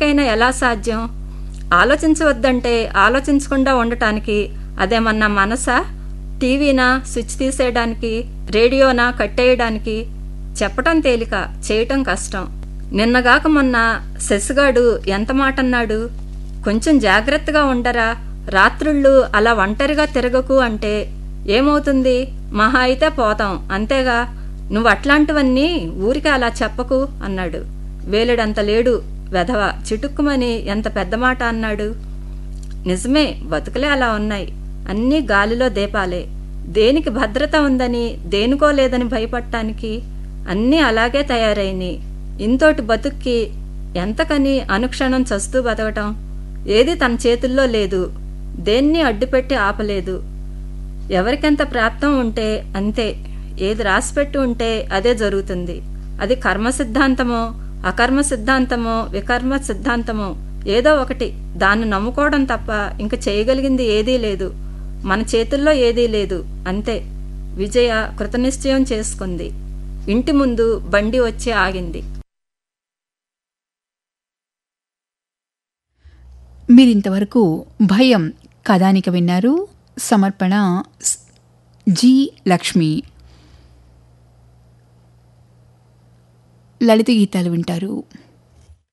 ఎవరికైనా ఎలా సాధ్యం ఆలోచించవద్దంటే ఆలోచించకుండా ఉండటానికి అదేమన్నా మనసా టీవీనా స్విచ్ తీసేయడానికి రేడియోనా కట్టేయడానికి చెప్పటం తేలిక చేయటం కష్టం నిన్నగాక మొన్న శశిగాడు ఎంత మాట అన్నాడు కొంచెం జాగ్రత్తగా ఉండరా రాత్రుళ్ళు అలా ఒంటరిగా తిరగకు అంటే ఏమవుతుంది మహా అయితే పోతాం అంతేగా నువ్వు అట్లాంటివన్నీ ఊరికి అలా చెప్పకు అన్నాడు వేలుడంత లేడు వెధవ చిటుక్కుమని ఎంత పెద్ద మాట అన్నాడు నిజమే బతుకులే అలా ఉన్నాయి అన్నీ గాలిలో దీపాలే దేనికి భద్రత ఉందని దేనికో లేదని భయపడటానికి అన్నీ అలాగే తయారైనాయి ఇంతోటి బతుక్కి ఎంతకని అనుక్షణం చస్తూ బతకటం ఏది తన చేతుల్లో లేదు దేన్ని అడ్డుపెట్టి ఆపలేదు ఎవరికెంత ప్రాప్తం ఉంటే అంతే ఏది రాసిపెట్టి ఉంటే అదే జరుగుతుంది అది కర్మ సిద్ధాంతమో అకర్మ సిద్ధాంతమో వికర్మ సిద్ధాంతమో ఏదో ఒకటి దాన్ని నమ్ముకోవడం తప్ప ఇంక చేయగలిగింది ఏదీ లేదు మన చేతుల్లో ఏదీ లేదు అంతే విజయ కృతనిశ్చయం చేసుకుంది ఇంటి ముందు బండి వచ్చి ఆగింది మీరింతవరకు భయం కథానిక విన్నారు సమర్పణ స్- జి లక్ష్మి లలిత గీతాలు వింటారు